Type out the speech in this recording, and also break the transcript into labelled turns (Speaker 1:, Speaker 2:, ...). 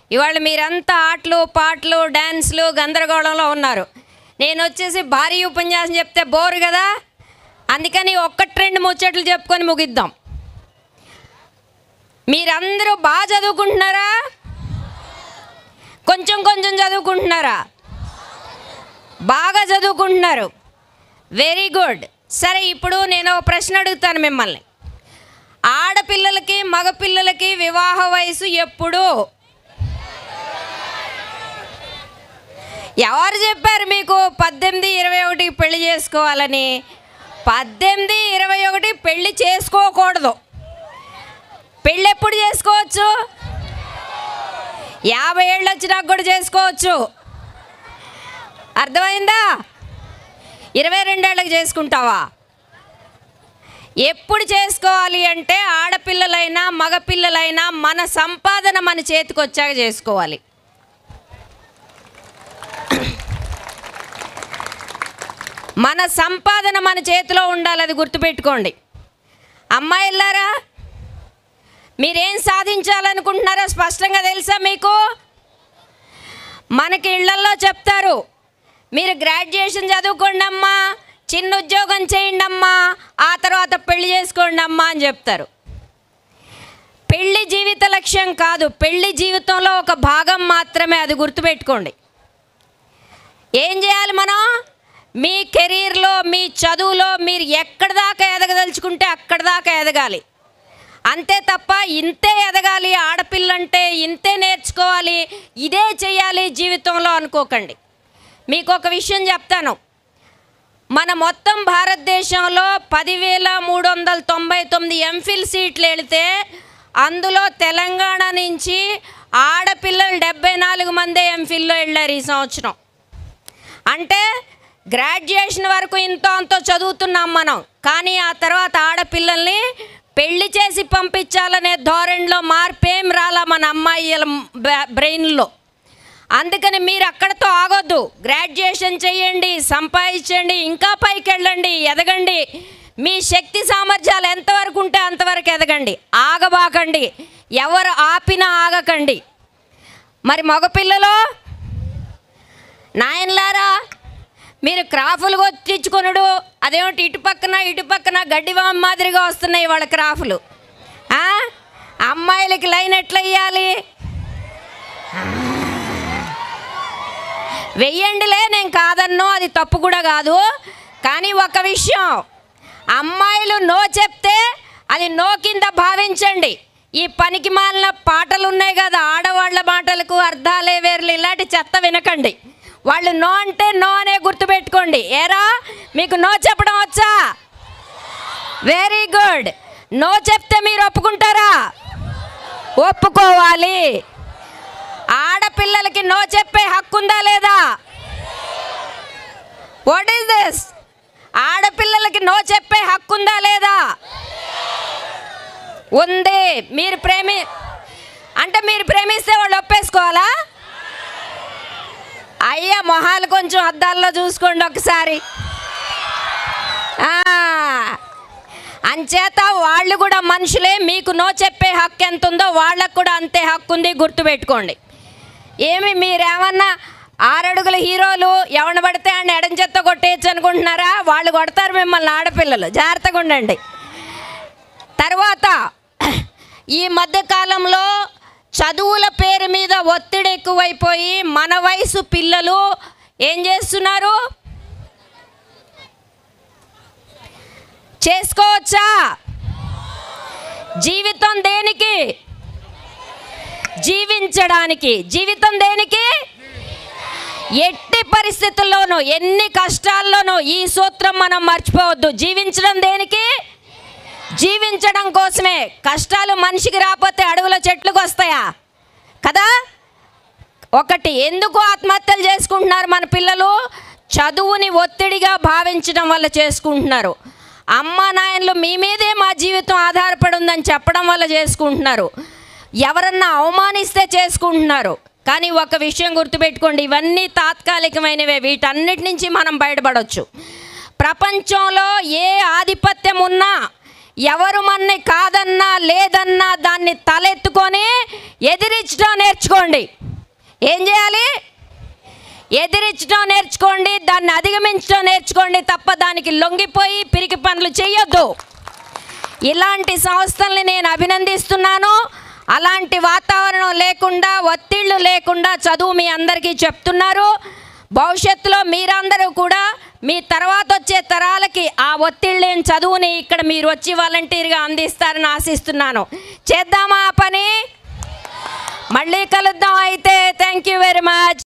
Speaker 1: ఇవాళ మీరంతా ఆటలు పాటలు డ్యాన్స్లు గందరగోళంలో ఉన్నారు నేను వచ్చేసి భారీ ఉపన్యాసం చెప్తే బోరు కదా అందుకని ఒక్కటి రెండు ముచ్చట్లు చెప్పుకొని ముగిద్దాం మీరందరూ బాగా చదువుకుంటున్నారా కొంచెం కొంచెం చదువుకుంటున్నారా బాగా చదువుకుంటున్నారు వెరీ గుడ్ సరే ఇప్పుడు నేను ఒక ప్రశ్న అడుగుతాను మిమ్మల్ని ఆడపిల్లలకి మగపిల్లలకి వివాహ వయసు ఎప్పుడు ఎవరు చెప్పారు మీకు పద్దెనిమిది ఇరవై ఒకటి పెళ్లి చేసుకోవాలని పద్దెనిమిది ఇరవై ఒకటి పెళ్లి చేసుకోకూడదు పెళ్ళి ఎప్పుడు చేసుకోవచ్చు యాభై ఏళ్ళు వచ్చినాక కూడా చేసుకోవచ్చు అర్థమైందా ఇరవై రెండేళ్ళకి చేసుకుంటావా ఎప్పుడు చేసుకోవాలి అంటే ఆడపిల్లలైనా మగపిల్లలైనా మన సంపాదన మన చేతికి వచ్చాక చేసుకోవాలి మన సంపాదన మన చేతిలో ఉండాలి అది గుర్తుపెట్టుకోండి అమ్మాయిలారా మీరేం సాధించాలనుకుంటున్నారో స్పష్టంగా తెలుసా మీకు మనకి ఇళ్లల్లో చెప్తారు మీరు గ్రాడ్యుయేషన్ చదువుకోండి అమ్మా చిన్న ఉద్యోగం చేయండి అమ్మా ఆ తర్వాత పెళ్లి చేసుకోండి అమ్మా అని చెప్తారు పెళ్లి జీవిత లక్ష్యం కాదు పెళ్లి జీవితంలో ఒక భాగం మాత్రమే అది గుర్తుపెట్టుకోండి ఏం చేయాలి మనం మీ కెరీర్లో మీ చదువులో మీరు ఎక్కడి దాకా ఎదగదలుచుకుంటే అక్కడి దాకా ఎదగాలి అంతే తప్ప ఇంతే ఎదగాలి ఆడపిల్లంటే ఇంతే నేర్చుకోవాలి ఇదే చేయాలి జీవితంలో అనుకోకండి మీకు ఒక విషయం చెప్తాను మన మొత్తం భారతదేశంలో పదివేల మూడు వందల తొంభై తొమ్మిది ఎంఫిల్ సీట్లు వెళితే అందులో తెలంగాణ నుంచి ఆడపిల్లలు డెబ్బై నాలుగు మందే ఎంఫిల్లో వెళ్ళారు ఈ సంవత్సరం అంటే గ్రాడ్యుయేషన్ వరకు ఇంతో అంతో చదువుతున్నాం మనం కానీ ఆ తర్వాత ఆడపిల్లల్ని పెళ్లి చేసి పంపించాలనే ధోరణిలో మార్పేం రాలా మన అమ్మాయిల బ్ర- బ్రెయిన్లో అందుకని మీరు అక్కడతో ఆగొద్దు గ్రాడ్యుయేషన్ చేయండి సంపాదించండి ఇంకా పైకి వెళ్ళండి ఎదగండి మీ శక్తి సామర్థ్యాలు ఎంతవరకు ఉంటే అంతవరకు ఎదగండి ఆగబాకండి ఎవరు ఆపినా ఆగకండి మరి మగపిల్లలు నాయనలారా మీరు క్రాఫులు కొట్టించుకొనుడు అదేమిటి ఇటు పక్కన ఇటు పక్కన గడ్డివామ మాదిరిగా వస్తున్నాయి వాళ్ళ క్రాఫులు ఆ? అమ్మాయిలకి లైన్ ఎట్లా వేయాలి వెయ్యండిలే నేను కాదన్నో అది తప్పు కూడా కాదు కానీ ఒక విషయం అమ్మాయిలు నో చెప్తే అది నో కింద భావించండి ఈ పనికి మాలిన పాటలు ఉన్నాయి కదా ఆడవాళ్ళ మాటలకు అర్థాలే వేర్లు ఇలాంటి చెత్త వినకండి వాళ్ళు నో అంటే నో అనే గుర్తుపెట్టుకోండి ఏరా మీకు నో చెప్పడం వచ్చా వెరీ గుడ్ నో చెప్తే మీరు ఒప్పుకుంటారా ఒప్పుకోవాలి ఆడపిల్లలకి నో చెప్పే హక్కు ఉందా లేదా వాట్ ఈస్ దిస్ ఆడపిల్లలకి నో చెప్పే హక్కు ఉందా లేదా ఉంది మీరు ప్రేమి అంటే మీరు ప్రేమిస్తే వాళ్ళు ఒప్పేసుకోవాలా అయ్యా మొహాలు కొంచెం అద్దాల్లో చూసుకోండి ఒకసారి ఆ, అంచేత వాళ్ళు కూడా మనుషులే మీకు నో చెప్పే హక్కు ఎంత ఉందో వాళ్ళకు కూడా అంతే హక్కు ఉంది గుర్తుపెట్టుకోండి ఏమి మీరేమన్నా ఆరడుగుల హీరోలు ఎవరిని పడితే ఆయన ఎడం చెత్త కొట్టేయచ్చు అనుకుంటున్నారా వాళ్ళు కొడతారు మిమ్మల్ని ఆడపిల్లలు జాగ్రత్తగా ఉండండి తర్వాత ఈ మధ్య కాలంలో చదువుల పేరు మీద ఒత్తిడి ఎక్కువైపోయి మన వయసు పిల్లలు ఏం చేస్తున్నారు చేసుకోవచ్చా జీవితం దేనికి జీవించడానికి జీవితం దేనికి ఎట్టి పరిస్థితుల్లోనూ ఎన్ని కష్టాల్లోనూ ఈ సూత్రం మనం మర్చిపోవద్దు జీవించడం దేనికి జీవించడం కోసమే కష్టాలు మనిషికి రాకపోతే అడవుల చెట్లకు వస్తాయా కదా ఒకటి ఎందుకు ఆత్మహత్యలు చేసుకుంటున్నారు మన పిల్లలు చదువుని ఒత్తిడిగా భావించడం వల్ల చేసుకుంటున్నారు అమ్మ నాయనలు మీ మీదే మా జీవితం ఆధారపడి ఉందని చెప్పడం వల్ల చేసుకుంటున్నారు ఎవరన్నా అవమానిస్తే చేసుకుంటున్నారు కానీ ఒక విషయం గుర్తుపెట్టుకోండి ఇవన్నీ తాత్కాలికమైనవే వీటన్నిటి నుంచి మనం బయటపడవచ్చు ప్రపంచంలో ఏ ఆధిపత్యం ఉన్నా ఎవరు మన్ని కాదన్నా లేదన్నా దాన్ని తలెత్తుకొని ఎదిరించడం నేర్చుకోండి ఏం చేయాలి ఎదిరించడం నేర్చుకోండి దాన్ని అధిగమించడం నేర్చుకోండి తప్ప దానికి లొంగిపోయి పిరికి పనులు చేయొద్దు ఇలాంటి సంస్థల్ని నేను అభినందిస్తున్నాను అలాంటి వాతావరణం లేకుండా ఒత్తిళ్ళు లేకుండా చదువు మీ అందరికీ చెప్తున్నారు భవిష్యత్తులో మీరందరూ కూడా మీ తర్వాత వచ్చే తరాలకి ఆ ఒత్తిడి లేని చదువుని ఇక్కడ మీరు వచ్చి వాలంటీర్గా అందిస్తారని ఆశిస్తున్నాను చేద్దామా ఆ పని మళ్ళీ కలుద్దాం అయితే థ్యాంక్ యూ వెరీ మచ్